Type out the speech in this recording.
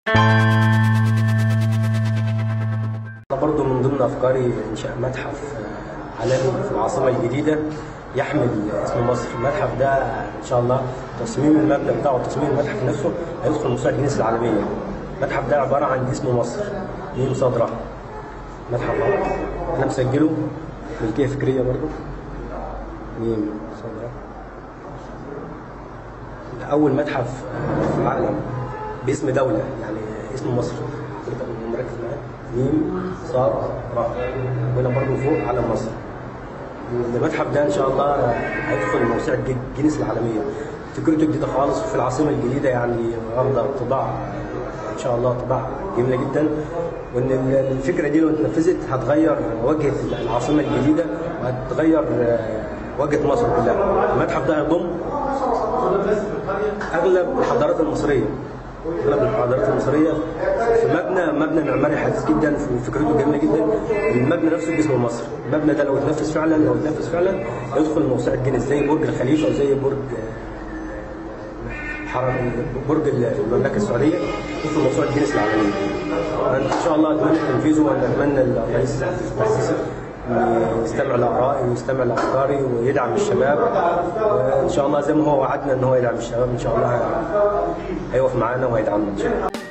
برضه من ضمن افكاري انشاء متحف آه، عالمي في العاصمه الجديده يحمل اسم مصر المتحف ده ان شاء الله تصميم المبنى بتاعه وتصميم المتحف نفسه هيدخل موسوعه جنيس العالميه المتحف ده عباره عن اسم مصر ميم صاد را متحف اهو انا مسجله ملكيه فكريه برضه ميم صاد را ده اول متحف آه، في العالم باسم دوله يعني اسم مصر تقدر مركز معايا ميم صاد را وهنا برضه فوق علم مصر المتحف ده ان شاء الله هيدخل موسوعه جينيس العالميه فكرته جديده خالص في العاصمه الجديده يعني واخده طباع ان شاء الله طباع جميله جدا وان الفكره دي لو اتنفذت هتغير وجهه العاصمه الجديده وهتغير وجهه مصر كلها المتحف ده هيضم اغلب الحضارات المصريه اغلب الحضارات المصريه في مبنى مبنى معماري حديث جدا وفكرته جميله جدا المبنى نفسه باسم مصر المبنى ده لو اتنفذ فعلا لو اتنفذ فعلا يدخل موسوعه جينيس زي برج الخليفه وزي برج حرم برج المملكه السعوديه يدخل موسوعه جينيس العالميه ان شاء الله اتمنى تنفيذه واتمنى الرئيس عبد الفتاح السيسي يستمع لارائي ويستمع لافكاري ويدعم الشباب وان شاء الله زي ما هو وعدنا ان هو يدعم الشباب ان شاء الله هيقف معانا وهيدعمنا ان شاء الله